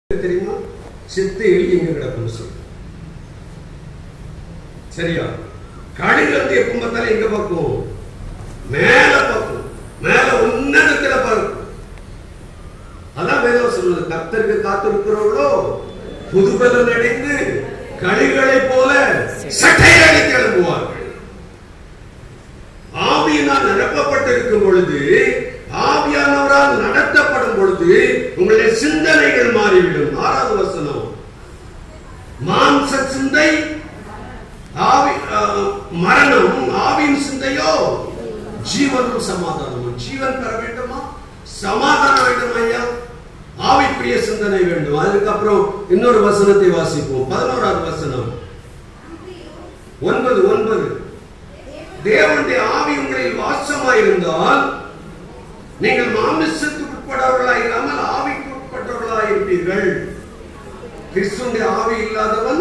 தெரியுமா செத்து எலி எங்க கிடக்குன்னு சொல்லு சரியா கழுகு வந்து எப்ப பார்த்தாலும் எங்க பார்க்கும் மேல பார்க்கும் மேல உன்னதத்துல பார்க்கும் அதான் வேதம் சொல்லுது கர்த்தருக்கு காத்திருக்கிறவர்களோ புதுபலன் அடைந்து கழுகுகளைப் போல சட்டையடி கிளம்புவார்கள் ஆவியினால் நிரப்பப்பட்டிருக்கும் பொழுது ஆவியானவரால் நடத்தப்படும் பொழுது உங்களுடைய சிந்தனைகள் மாறிவிடும் ஆறாவது வசனம் மாம்ச சிந்தை ஆவி அஹ், மரணம் ஆவியின் சிந்தையோ ஜீவனும் சமாதானமும் ஜீவன் பெற வேண்டுமா சமாதானம் வேண்டும் ஐயா ஆவிக்குரிய சிந்தனை வேண்டும் அதுக்கப்புறம் இன்னொரு வசனத்தை வாசிப்போம் பதினோராவது வசனம் ஒன்பது ஒன்பது தேவனுடைய ஆவி உங்களில் வாசமாயிருந்தால் நீங்கள் மாமிசத்துக்கு உட்படவர்களாய் இல்லாமல் ஆவிக்கு உட்பட்டவர்களாய் இருப்பீர்கள் கிறிஸ்துடைய ஆவி இல்லாதவன்